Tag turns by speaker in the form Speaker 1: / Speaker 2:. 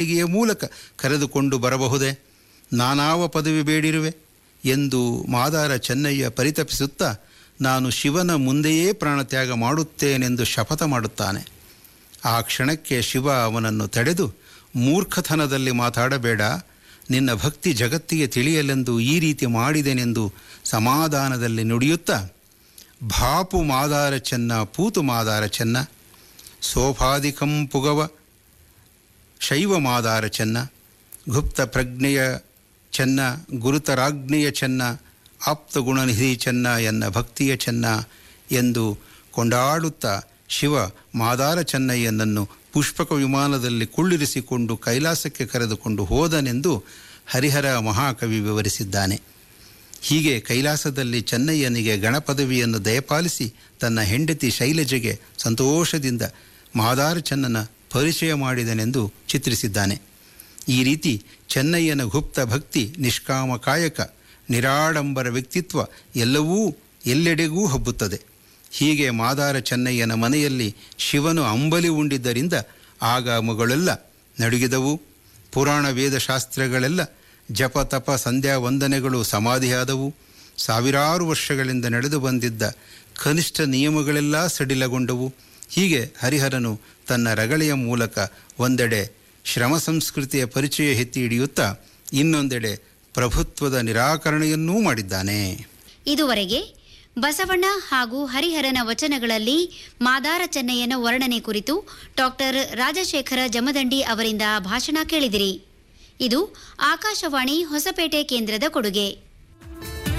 Speaker 1: ಮೆರವಣಿಗೆಯ ಮೂಲಕ ಕರೆದುಕೊಂಡು ಬರಬಹುದೇ ನಾನಾವ ಪದವಿ ಬೇಡಿರುವೆ ಎಂದು ಮಾದಾರ ಚೆನ್ನಯ್ಯ ಪರಿತಪಿಸುತ್ತಾ ನಾನು ಶಿವನ ಮುಂದೆಯೇ ಪ್ರಾಣತ್ಯಾಗ ಮಾಡುತ್ತೇನೆಂದು ಶಪಥ ಮಾಡುತ್ತಾನೆ ಆ ಕ್ಷಣಕ್ಕೆ ಶಿವ ಅವನನ್ನು ತಡೆದು ಮೂರ್ಖತನದಲ್ಲಿ ಮಾತಾಡಬೇಡ ನಿನ್ನ ಭಕ್ತಿ ಜಗತ್ತಿಗೆ ತಿಳಿಯಲೆಂದು ಈ ರೀತಿ ಮಾಡಿದೆನೆಂದು ಸಮಾಧಾನದಲ್ಲಿ ನುಡಿಯುತ್ತಾ ಭಾಪು ಮಾದಾರ ಚೆನ್ನ ಪೂತು ಮಾದಾರ ಚೆನ್ನ ಸೋಫಾದಿಕಂ ಪುಗವ ಶೈವ ಮಾದಾರ ಚೆನ್ನ ಗುಪ್ತ ಪ್ರಜ್ಞೆಯ ಚೆನ್ನ ಗುರುತರಾಜ್ಞೆಯ ಚೆನ್ನ ಆಪ್ತ ಗುಣನಿಧಿ ಚೆನ್ನ ಎನ್ನ ಭಕ್ತಿಯ ಚೆನ್ನ ಎಂದು ಕೊಂಡಾಡುತ್ತಾ ಶಿವ ಮಾದಾರ ಚೆನ್ನಯ್ಯನನ್ನು ಪುಷ್ಪಕ ವಿಮಾನದಲ್ಲಿ ಕುಳ್ಳಿರಿಸಿಕೊಂಡು ಕೈಲಾಸಕ್ಕೆ ಕರೆದುಕೊಂಡು ಹೋದನೆಂದು ಹರಿಹರ ಮಹಾಕವಿ ವಿವರಿಸಿದ್ದಾನೆ ಹೀಗೆ ಕೈಲಾಸದಲ್ಲಿ ಚೆನ್ನಯ್ಯನಿಗೆ ಗಣಪದವಿಯನ್ನು ದಯಪಾಲಿಸಿ ತನ್ನ ಹೆಂಡತಿ ಶೈಲಜೆಗೆ ಸಂತೋಷದಿಂದ ಮಾದಾರ ಚೆನ್ನನ ಪರಿಚಯ ಮಾಡಿದನೆಂದು ಚಿತ್ರಿಸಿದ್ದಾನೆ ಈ ರೀತಿ ಚೆನ್ನಯ್ಯನ ಗುಪ್ತ ಭಕ್ತಿ ನಿಷ್ಕಾಮ ಕಾಯಕ ನಿರಾಡಂಬರ ವ್ಯಕ್ತಿತ್ವ ಎಲ್ಲವೂ ಎಲ್ಲೆಡೆಗೂ ಹಬ್ಬುತ್ತದೆ ಹೀಗೆ ಮಾದಾರ ಚೆನ್ನಯ್ಯನ ಮನೆಯಲ್ಲಿ ಶಿವನು ಅಂಬಲಿ ಉಂಡಿದ್ದರಿಂದ ಆಗಮಗಳೆಲ್ಲ ನಡುಗಿದವು ಪುರಾಣ ವೇದಶಾಸ್ತ್ರಗಳೆಲ್ಲ ಜಪ ತಪ ಸಂಧ್ಯಾ ವಂದನೆಗಳು ಸಮಾಧಿಯಾದವು ಸಾವಿರಾರು ವರ್ಷಗಳಿಂದ ನಡೆದು ಬಂದಿದ್ದ ಕನಿಷ್ಠ ನಿಯಮಗಳೆಲ್ಲ ಸಡಿಲಗೊಂಡವು ಹೀಗೆ ಹರಿಹರನು ತನ್ನ ರಗಳೆಯ ಮೂಲಕ ಒಂದೆಡೆ ಶ್ರಮ ಸಂಸ್ಕೃತಿಯ ಪರಿಚಯ ಎತ್ತಿ ಹಿಡಿಯುತ್ತಾ ಇನ್ನೊಂದೆಡೆ ಪ್ರಭುತ್ವದ ನಿರಾಕರಣೆಯನ್ನೂ ಮಾಡಿದ್ದಾನೆ
Speaker 2: ಇದುವರೆಗೆ ಬಸವಣ್ಣ ಹಾಗೂ ಹರಿಹರನ ವಚನಗಳಲ್ಲಿ ಮಾದಾರ ಚೆನ್ನಯ್ಯನ ವರ್ಣನೆ ಕುರಿತು ಡಾಕ್ಟರ್ ರಾಜಶೇಖರ ಜಮದಂಡಿ ಅವರಿಂದ ಭಾಷಣ ಕೇಳಿದಿರಿ ಇದು ಆಕಾಶವಾಣಿ ಹೊಸಪೇಟೆ ಕೇಂದ್ರದ ಕೊಡುಗೆ